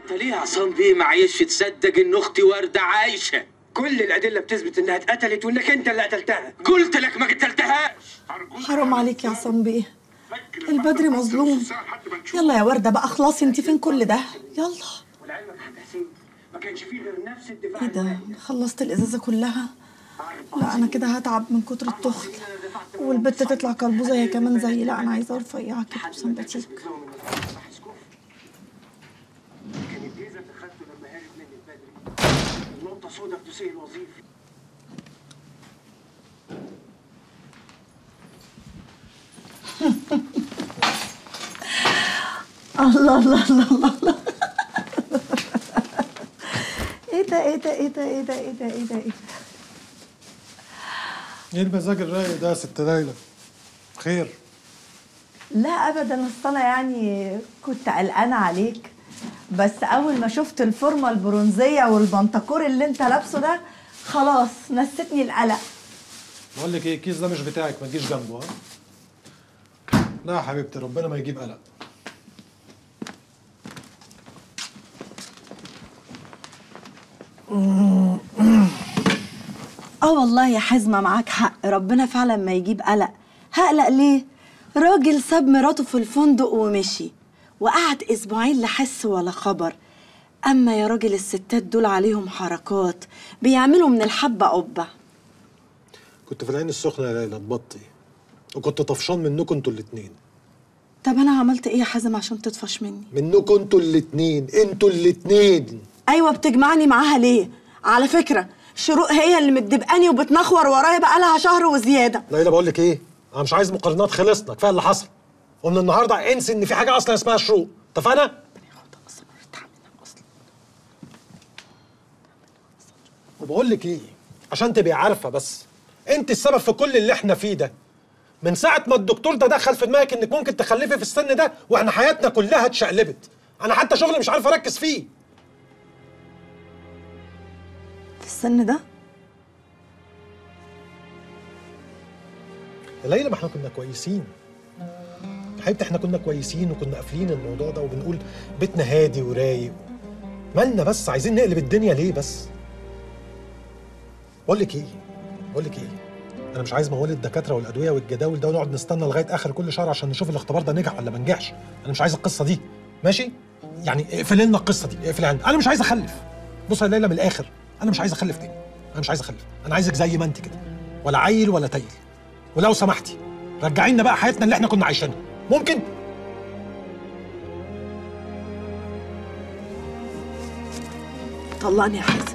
انت ليه يا عصام بيه معيش تصدق ان اختي ورده عايشه كل الادله بتثبت انها اتقتلت وانك انت اللي قتلتها قلت لك ما قتلتهاش حرام عليك يا عصام بيه البدري مظلوم يلا يا ورده بقى خلاصي انت فين كل ده يلا ولعلمك يا حاج حسين ما كانش فيه غير نفس الدفاع ايه ده خلصت الازازه كلها لا انا كده هتعب من كتر التخن والبت تطلع كلبوزه هي كمان زي لا انا عايزه رفيعه كده وسمباتيك كان الجيزه اللي خدته لما هرب مني بدري النقطه سودا في دوسيه الوظيفي الله الله الله الله الله ايه ده ايه ده ايه ده ايه ده ايه ده ايه ده ايه ده ايه المزاج الرايق ده يا ست ليلى خير لا ابدا اصل انا يعني كنت قلقانه عليك بس اول ما شفت الفورمه البرونزيه والبنطكور اللي انت لابسه ده خلاص نستني القلق بقول لك ايه الكيس ده مش بتاعك ما تجيش جنبه ها لا يا حبيبتي ربنا ما يجيب قلق اه والله يا حزمة معاك حق ربنا فعلا ما يجيب قلق هقلق ليه راجل ساب مراته في الفندق ومشي وقعد اسبوعين لا حس ولا خبر اما يا راجل الستات دول عليهم حركات بيعملوا من الحبة قبة كنت في العين السخنه يا ليلى تبطي وكنت طفشان منكم انتوا الاتنين طب انا عملت ايه يا حازم عشان تطفش مني منكم انتوا الاتنين انتوا الاتنين ايوه بتجمعني معاها ليه على فكرة شروق هي اللي متدبقاني وبتنخور ورايا بقالها شهر وزيادة ليلى بقول لك ايه انا مش عايز مقارنات خلصنا كفايه اللي حصل ومن النهارده انسي ان في حاجه اصلا اسمها شروق اتفقنا وبقول لك ايه عشان تبقي عارفه بس انت السبب في كل اللي احنا فيه ده من ساعه ما الدكتور ده دخل في دماغك انك ممكن تخلفي في السن ده واحنا حياتنا كلها اتشقلبت انا حتى شغلي مش عارف اركز فيه في السن ده يا ليلى ما احنا كنا كويسين يا حبيبتي احنا كنا كويسين وكنا قافلين الموضوع ده وبنقول بيتنا هادي ورايق مالنا بس عايزين نقلب الدنيا ليه بس بقول لك ايه بقول لك ايه انا مش عايز موال الدكاتره والادويه والجداول ده ونقعد نستنى لغايه اخر كل شهر عشان نشوف الاختبار ده نجح ولا ما نجحش انا مش عايز القصه دي ماشي يعني اقفل لنا القصه دي اقفل عندي انا مش عايز اخلف بص يا ليلى من الاخر انا مش عايز اخلف تاني انا مش عايز اخلف انا عايزك زي ما انت كده ولا عيل ولا تايل ولو سمحتي رجعي لنا بقى حياتنا اللي احنا كنا عايشينها ممكن طلقني يا حازم